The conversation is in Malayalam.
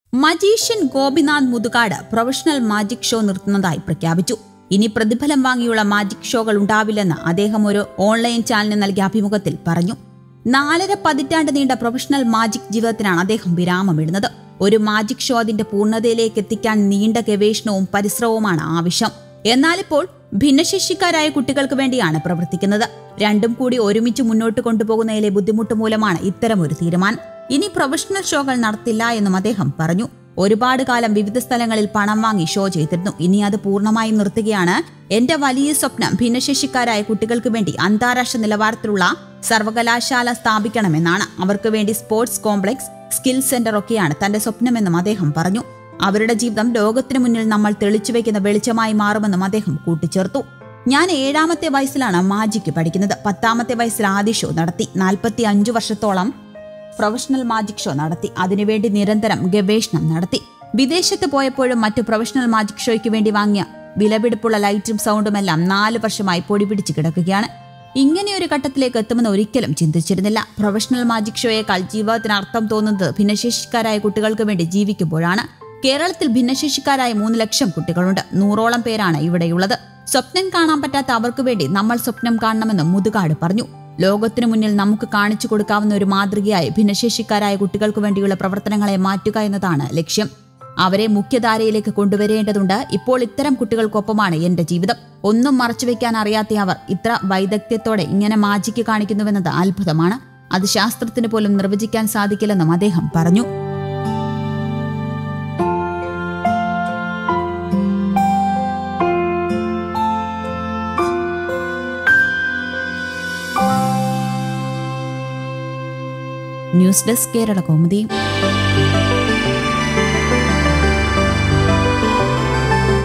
magician Gopinath Muthukad professional magic show നിർത്തുന്നതായി പ്രഖ്യാപിച്ചു ഇനി പ്രതിഫലം വാങ്ങിയുള്ള മാജിക് ഷോകൾ ഉണ്ടാവില്ലെന്ന് അദ്ദേഹം ഒരു ഓൺലൈൻ ചാനലിന് നൽകിയ അഭിമുഖത്തിൽ പറഞ്ഞു നാലര പതിറ്റാണ്ട് നീണ്ട പ്രൊഫഷണൽ മാജിക് ജീവിതത്തിനാണ് അദ്ദേഹം വിരാമമിടുന്നത് ഒരു മാജിക് ഷോ അതിന്റെ പൂർണ്ണതയിലേക്ക് എത്തിക്കാൻ നീണ്ട ഗവേഷണവും പരിശ്രമവുമാണ് ആവശ്യം എന്നാലിപ്പോൾ ഭിന്നശേഷിക്കാരായ കുട്ടികൾക്ക് വേണ്ടിയാണ് പ്രവർത്തിക്കുന്നത് രണ്ടും കൂടി ഒരുമിച്ച് മുന്നോട്ട് കൊണ്ടുപോകുന്നതിലെ ബുദ്ധിമുട്ട് മൂലമാണ് ഇത്തരമൊരു തീരുമാനം ഇനി പ്രൊഫഷണൽ ഷോകൾ നടത്തില്ല എന്നും അദ്ദേഹം പറഞ്ഞു ഒരുപാട് കാലം വിവിധ സ്ഥലങ്ങളിൽ പണം വാങ്ങി ഷോ ചെയ്തിരുന്നു ഇനി അത് പൂർണ്ണമായും നിർത്തുകയാണ് എന്റെ വലിയ സ്വപ്നം ഭിന്നശേഷിക്കാരായ കുട്ടികൾക്ക് വേണ്ടി അന്താരാഷ്ട്ര നിലവാരത്തിലുള്ള സർവകലാശാല സ്ഥാപിക്കണമെന്നാണ് അവർക്ക് വേണ്ടി സ്പോർട്സ് കോംപ്ലക്സ് സ്കിൽ സെന്റർ ഒക്കെയാണ് തന്റെ സ്വപ്നമെന്നും അദ്ദേഹം പറഞ്ഞു അവരുടെ ജീവിതം ലോകത്തിനു മുന്നിൽ നമ്മൾ തെളിച്ചു വയ്ക്കുന്ന വെളിച്ചമായി മാറുമെന്നും അദ്ദേഹം കൂട്ടിച്ചേർത്തു ഞാൻ ഏഴാമത്തെ വയസ്സിലാണ് മാജിക്ക് പഠിക്കുന്നത് പത്താമത്തെ വയസ്സിൽ ആദ്യ ഷോ നടത്തി നാൽപ്പത്തി അഞ്ചു വർഷത്തോളം പ്രൊഫഷണൽ മാജിക് ഷോ നടത്തി അതിനുവേണ്ടി നിരന്തരം ഗവേഷണം നടത്തി വിദേശത്ത് പോയപ്പോഴും മറ്റു പ്രൊഫഷണൽ മാജിക് ഷോയ്ക്ക് വേണ്ടി വാങ്ങിയ വിലപിടിപ്പുള്ള ലൈറ്റും സൗണ്ടുമെല്ലാം നാല് വർഷമായി പൊടി പിടിച്ച് കിടക്കുകയാണ് ഇങ്ങനെയൊരു ഘട്ടത്തിലേക്ക് എത്തുമെന്ന് ഒരിക്കലും ചിന്തിച്ചിരുന്നില്ല പ്രൊഫഷണൽ മാജിക് ഷോയേക്കാൾ ജീവിതത്തിന് അർത്ഥം തോന്നുന്നത് ഭിന്നശേഷിക്കാരായ കുട്ടികൾക്ക് വേണ്ടി ജീവിക്കുമ്പോഴാണ് കേരളത്തിൽ ഭിന്നശേഷിക്കാരായ മൂന്ന് ലക്ഷം കുട്ടികളുണ്ട് നൂറോളം പേരാണ് ഇവിടെയുള്ളത് സ്വപ്നം കാണാൻ പറ്റാത്ത അവർക്ക് വേണ്ടി നമ്മൾ സ്വപ്നം കാണണമെന്നും മുതുകാട് പറഞ്ഞു ലോകത്തിനു മുന്നിൽ നമുക്ക് കാണിച്ചു കൊടുക്കാവുന്ന ഒരു മാതൃകയായി ഭിന്നശേഷിക്കാരായ കുട്ടികൾക്ക് വേണ്ടിയുള്ള പ്രവർത്തനങ്ങളെ മാറ്റുക എന്നതാണ് ലക്ഷ്യം അവരെ മുഖ്യധാരയിലേക്ക് കൊണ്ടുവരേണ്ടതുണ്ട് ഇപ്പോൾ ഇത്തരം കുട്ടികൾക്കൊപ്പമാണ് എന്റെ ജീവിതം ഒന്നും മറച്ചുവെക്കാൻ അറിയാത്ത അവർ ഇത്ര വൈദഗ്ധ്യത്തോടെ ഇങ്ങനെ മാജിക്ക് കാണിക്കുന്നുവെന്നത് അത്ഭുതമാണ് അത് ശാസ്ത്രത്തിന് പോലും നിർവചിക്കാൻ സാധിക്കില്ലെന്നും അദ്ദേഹം പറഞ്ഞു ന്യൂസ് ഡെസ്ക് കേരള കോമുദി